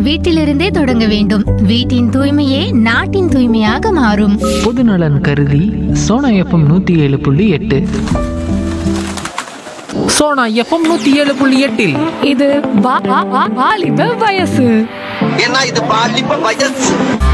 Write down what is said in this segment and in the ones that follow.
வீட்டிலிருந்தே தொடங்க வேண்டும் வீட்டின் தூய்மையே நாட்டின் தூய்மையாக மாறும் பொதுநலன் கருதி சோனா எஃப்எம் நூற்றி ஏழு புள்ளி எட்டு சோனா எஃப்எம் நூற்றி ஏழு புள்ளி எட்டில் இது வா- வா- வா- வாலிப வயசு ஏன்னா இது பாலிப்ப வயசு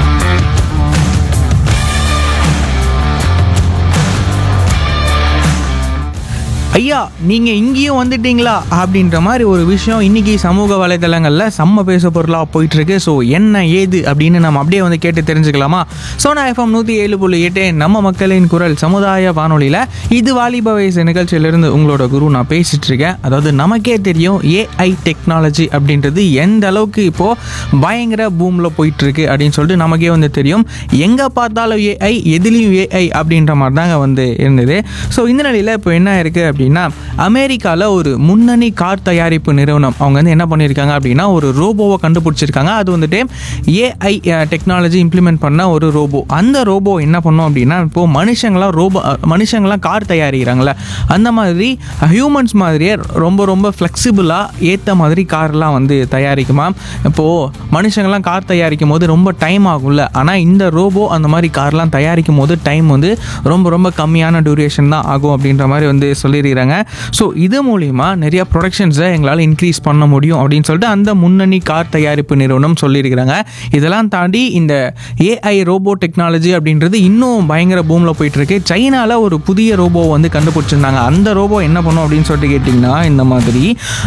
ஐயா நீங்க இங்கேயும் வந்துட்டீங்களா அப்படின்ற மாதிரி ஒரு விஷயம் இன்னைக்கு சமூக வலைதளங்கள்ல செம்ம பேச பொருளா போயிட்டு இருக்கு ஸோ என்ன ஏது அப்படின்னு நம்ம அப்படியே வந்து கேட்டு தெரிஞ்சுக்கலாமா சோனா எஃப்எம் நூத்தி ஏழு புள்ளி எட்டு நம்ம மக்களின் குரல் சமுதாய வானொலியில இது வாலிப வயசு நிகழ்ச்சியிலிருந்து உங்களோட குரு நான் பேசிட்டு இருக்கேன் அதாவது நமக்கே தெரியும் ஏஐ டெக்னாலஜி அப்படின்றது எந்த அளவுக்கு இப்போ பயங்கர பூம்ல போயிட்டு இருக்கு அப்படின்னு சொல்லிட்டு நமக்கே வந்து தெரியும் எங்க பார்த்தாலும் ஏஐ எதுலேயும் ஏஐ அப்படின்ற மாதிரி தாங்க வந்து இருந்தது ஸோ இந்த நிலையில் இப்போ என்ன இருக்குது அப்படின்னா அமெரிக்காவில் ஒரு முன்னணி கார் தயாரிப்பு நிறுவனம் அவங்க வந்து என்ன பண்ணியிருக்காங்க அப்படின்னா ஒரு ரோபோவை கண்டுபிடிச்சிருக்காங்க அது வந்துட்டு ஏஐ டெக்னாலஜி இம்ப்ளிமெண்ட் பண்ண ஒரு ரோபோ அந்த ரோபோ என்ன பண்ணும் அப்படின்னா இப்போது மனுஷங்களாம் ரோபோ மனுஷங்களாம் கார் தயாரிக்கிறாங்களே அந்த மாதிரி ஹியூமன்ஸ் மாதிரியே ரொம்ப ரொம்ப ஃப்ளெக்சிபிளாக ஏற்ற மாதிரி கார்லாம் வந்து தயாரிக்குமா இப்போது மனுஷங்கள்லாம் கார் தயாரிக்கும் போது ரொம்ப டைம் ஆகும்ல ஆனால் இந்த ரோபோ அந்த மாதிரி கார்லாம் தயாரிக்கும் போது டைம் வந்து ரொம்ப ரொம்ப கம்மியான டியூரேஷன் தான் ஆகும் அப்படின்ற மாதிரி வந்து சொல்லியிருக்கிறாங்க ஸோ இது மூலிமா நிறைய ப்ரொடக்ஷன்ஸை எங்களால் இன்க்ரீஸ் பண்ண முடியும் அப்படின்னு சொல்லிட்டு அந்த முன்னணி கார் தயாரிப்பு நிறுவனம் சொல்லியிருக்கிறாங்க இதெல்லாம் தாண்டி இந்த ஏஐ ரோபோ டெக்னாலஜி அப்படின்றது இன்னும் பயங்கர பூமில் போயிட்டு இருக்கு சைனால ஒரு புதிய ரோபோ வந்து கண்டுபிடிச்சிருந்தாங்க அந்த ரோபோ என்ன பண்ணும் அப்படின்னு சொல்லிட்டு கேட்டிங்கன்னா இந்த மாதிரி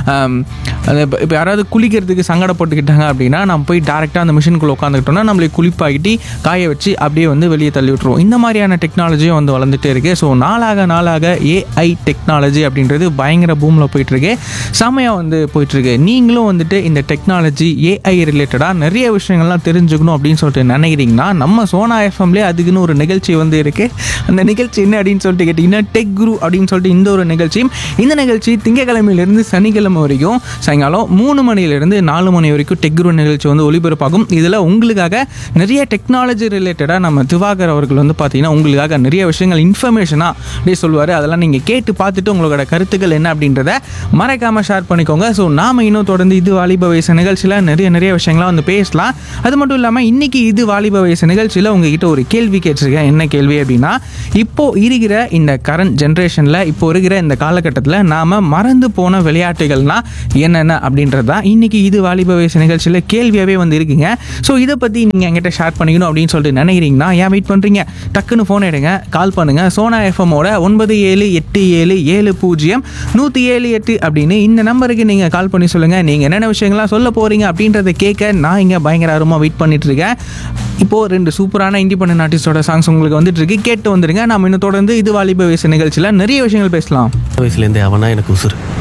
இப்போ யாராவது குளிக்கிறதுக்கு சங்கடப்பட்டுக்கிட்டாங்க அப்படின்னா நம்ம போய் டேரெக்டாக அந்த மிஷினுக்குள்ளே உட்காந்துக்கிட்டோம்னா நம்மளை குளிப்பாக்கிட்டு காய வச்சு அப்படியே வந்து வெளியே தள்ளி விட்டுருவோம் இந்த மாதிரியான டெக்னாலஜியும் வந்து வளர்ந்துட்டே இருக்கு ஸோ நாளாக நாளாக ஏஐ டெக்னாலஜி அப்படின்றது பயங்கர பூமில் போயிட்டுருக்கு செமையாக வந்து போயிட்டுருக்கு நீங்களும் வந்துட்டு இந்த டெக்னாலஜி ஏஐ ரிலேட்டடாக நிறைய விஷயங்கள்லாம் தெரிஞ்சுக்கணும் அப்படின்னு சொல்லிட்டு நினைக்கிறீங்கன்னா நம்ம சோனா எஃப்எம்லேயே அதுக்குன்னு ஒரு நிகழ்ச்சி வந்து இருக்கு அந்த நிகழ்ச்சி என்ன அப்படின்னு சொல்லிட்டு கேட்டிங்கன்னா டெக் குரு அப்படின்னு சொல்லிட்டு இந்த ஒரு நிகழ்ச்சி இந்த நிகழ்ச்சி திங்கக்கிழமையிலேருந்து சனிக்கிழமை வரைக்கும் சாயங்காலம் மூணு மணிலேருந்து நாலு மணி வரைக்கும் டெக் குரு நிகழ்ச்சி வந்து ஒளிபரப்பாகும் இதில் உங்களுக்காக நிறைய டெக்னாலஜி ரிலேட்டடாக நம்ம திவாகர் அவர்கள் வந்து பார்த்தீங்கன்னா உங்களுக்காக நிறைய விஷயங்கள் இன்ஃபர்மேஷனாக அப்படியே சொல்லுவார் அதெல்லாம் நீங்கள் கேட்டு பார்த்துட்டு உங்களோட கருத்துக்கள் என்ன அப்படின்றத மறக்காமல் ஷேர் பண்ணிக்கோங்க ஸோ நாம இன்னும் தொடர்ந்து இது வாலிப வயசு நிகழ்ச்சியில் நிறைய நிறைய விஷயங்கள்லாம் வந்து பேசலாம் அது மட்டும் இல்லாமல் இன்னைக்கு இது வாலிப வயசு நிகழ்ச்சியில் உங்ககிட்ட ஒரு கேள்வி கேட்டிருக்கேன் என்ன கேள்வி அப்படின்னா இப்போ இருக்கிற இந்த கரண்ட் ஜென்ரேஷனில் இப்போ இருக்கிற இந்த காலகட்டத்தில் நாம மறந்து போன விளையாட்டுகள்னா என்னென்ன அப்படின்றது தான் இன்னைக்கு இது வாலிப வயசு நிகழ்ச்சியில் கேள்வியாகவே வந்து இருக்குங்க ஸோ இதை பற்றி நீங்கள் என்கிட்ட ஷேர் பண்ணிக்கணும் அப்படின்னு சொல்லிட்டு நினைக்கிறீங்கன்னா ஏன் வெயிட் பண்ணுறீங்க டக்குன்னு ஃபோன் எடுங்க கால் பண்ணுங்கள் சோனா எஃப்எம்மோட ஒன்பது ஏழு எட்டு ஏழு ஏழு பூஜ்ஜியம் நூற்றி ஏழு எட்டு அப்படின்னு இந்த நம்பருக்கு நீங்கள் கால் பண்ணி சொல்லுங்கள் நீங்கள் என்னென்ன விஷயங்கள்லாம் சொல்ல போகிறீங்க அப்படின்றத கேட்க நான் இங்கே பயங்கர ஆர்வமாக வெயிட் பண்ணிட்டு இருக்கேன் இப்போது ரெண்டு சூப்பரான இண்டிபெண்டன்ட் ஆர்டிஸ்டோட சாங்ஸ் உங்களுக்கு வந்துட்டு இருக்கு கேட்டு வந்துருங்க நம்ம இன்னும் தொடர்ந்து இது வாலிப வயசு நிகழ்ச்சியில் நிறைய விஷயங்கள் பேசலாம் வயசுலேருந்தே அவனா எனக்கு உசுறு